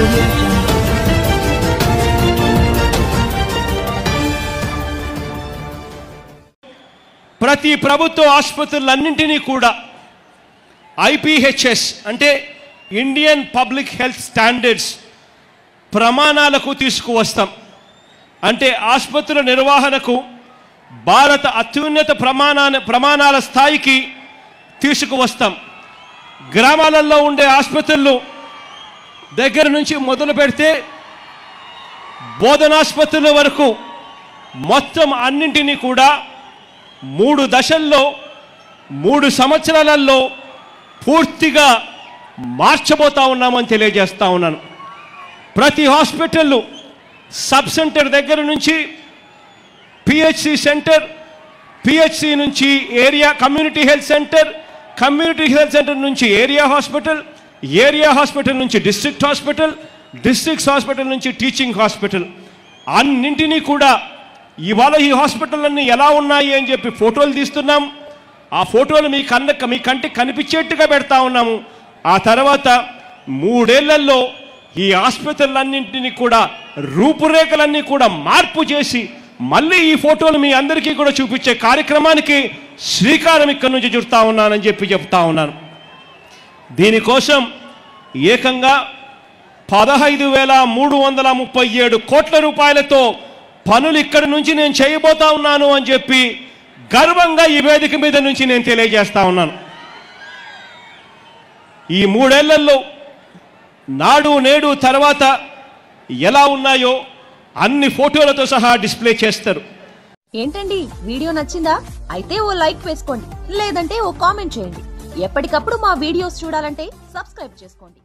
audio jungle. ప్రతి ప్రభుత్వ ఆసుపత్రులన్నింటినీ కూడా ఐపీహెచ్ఎస్ అంటే ఇండియన్ పబ్లిక్ హెల్త్ స్టాండర్డ్స్ ప్రమాణాలకు తీసుకువస్తాం అంటే ఆసుపత్రుల నిర్వహణకు భారత అత్యున్నత ప్రమాణాల ప్రమాణాల స్థాయికి తీసుకువస్తాం గ్రామాలలో ఉండే ఆసుపత్రులు దగ్గర నుంచి మొదలు పెడితే బోధనాసుపత్రుల వరకు మొత్తం అన్నింటినీ కూడా మూడు దశల్లో మూడు సంవత్సరాలలో పూర్తిగా మార్చబోతా ఉన్నామని తెలియజేస్తా ఉన్నాను ప్రతి హాస్పిటల్ సబ్ సెంటర్ దగ్గర నుంచి పిహెచ్సి సెంటర్ పిహెచ్సి నుంచి area community health centre community health centre నుంచి ఏరియా హాస్పిటల్ ఏరియా హాస్పిటల్ నుంచి డిస్ట్రిక్ట్ హాస్పిటల్ డిస్ట్రిక్ట్ హాస్పిటల్ నుంచి టీచింగ్ హాస్పిటల్ అన్నింటినీ కూడా ఇవాళ ఈ హాస్పిటల్ ఎలా ఉన్నాయి అని చెప్పి ఫోటోలు తీస్తున్నాం ఆ ఫోటోలు మీ కన్న మీ కంటికి కనిపించేట్టుగా పెడతా ఉన్నాము ఆ తర్వాత మూడేళ్లలో ఈ ఆసుపత్రులన్నింటినీ కూడా రూపురేఖలన్నీ కూడా మార్పు చేసి మళ్ళీ ఈ ఫోటోలు మీ అందరికీ కూడా చూపించే కార్యక్రమానికి శ్రీకారం ఇక్కడి నుంచి చుడతా ఉన్నానని చెప్పి చెప్తా ఉన్నాను దీనికోసం ఏకంగా పదహైదు వేల మూడు వందల ముప్పై ఏడు కోట్ల రూపాయలతో పనులు ఇక్కడి నుంచి నేను చేయబోతా ఉన్నాను అని చెప్పి గర్వంగా ఈ వేదిక మీద నుంచి నేను తెలియజేస్తా ఉన్నాను ఈ మూడేళ్లలో నాడు నేడు తర్వాత ఎలా ఉన్నాయో అన్ని ఫోటోలతో సహా డిస్ప్లే చేస్తారు ఏంటండి వీడియో నచ్చిందా అయితే ఓ లైక్ వేసుకోండి లేదంటే ఓ కామెంట్ చేయండి ఎప్పటికప్పుడు మా వీడియోస్ చూడాలంటే సబ్స్క్రైబ్ చేసుకోండి